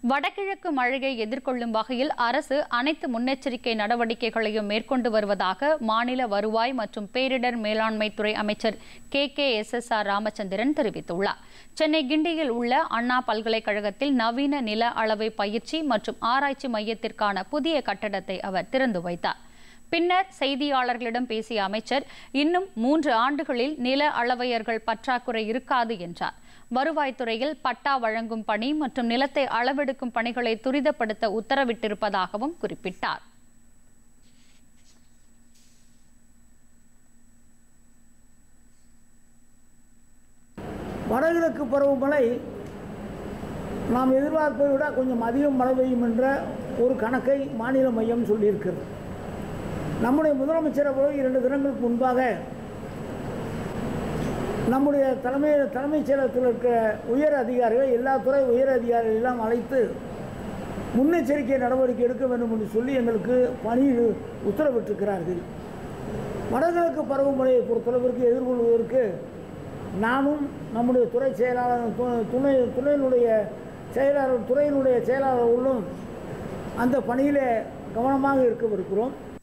வடகிழக்கு மழையை எதிர்கொள்ளும் வகையில் அரசு அனைத்து முன்னெச்சரிக்கை நடவடிக்கைகளையும் மேற்கொண்டு வருவதாக மாநில வருவாய் மற்றும் பேரிடர் மேலாண்மை துறை அமைச்சர் K K S S R Ramachandran தெரிவித்துள்ளார் சென்னை கிண்டியில் உள்ள அண்ணா பல்கலைக்கழகத்தில் நவீன நில அளவை பயிற்சி மற்றும் ஆராய்ச்சி மையத்திற்கான புதிய கட்டடத்தை அவர் திறந்து வைத்தார் பின்னர் செய்தியாளர்களிடம் பேசிய அமைச்சர் இன்னும் மூன்று ஆண்டுகளில் நில அளவையர்கள் பற்றாக்குறை இருக்காது என்றார் வருவாய்த்துறையில் பட்டா வழங்கும் பணி மற்றும் நிலத்தை அளவெடுக்கும் பணிகளை துரிதப்படுத்த உத்தரவிட்டிருப்பதாகவும் குறிப்பிட்டார் வடகிழக்கு பருவமழை நாம் எதிர்பார்ப்பதை விட கொஞ்சம் அதிகம் மழை பெய்யும் என்ற ஒரு கணக்கை மாநில மையம் சொல்லியிருக்கிறது நம்முடைய முதலமைச்சர் அவர்கள் இரண்டு தினங்களுக்கு முன்பாக நம்முடைய தலைமை தலைமைச் செயலகத்தில் இருக்க உயர் அதிகாரிகள் எல்லா துறை உயர் அதிகாரிகள் எல்லாம் அழைத்து முன்னெச்சரிக்கை நடவடிக்கை எடுக்க வேண்டும் என்று சொல்லி எங்களுக்கு பணியில் உத்தரவிட்டிருக்கிறார்கள் வடகிழக்கு பருவமழையை பொறுத்தளவிற்கு எதிர்கொள்வதற்கு நானும் நம்முடைய துறை செயலாளர் து- துணை துணையினுடைய செயலாளர் துறையினுடைய செயலாளர்களும் அந்த பணியில் கவனமாக இருக்கவிருக்கிறோம்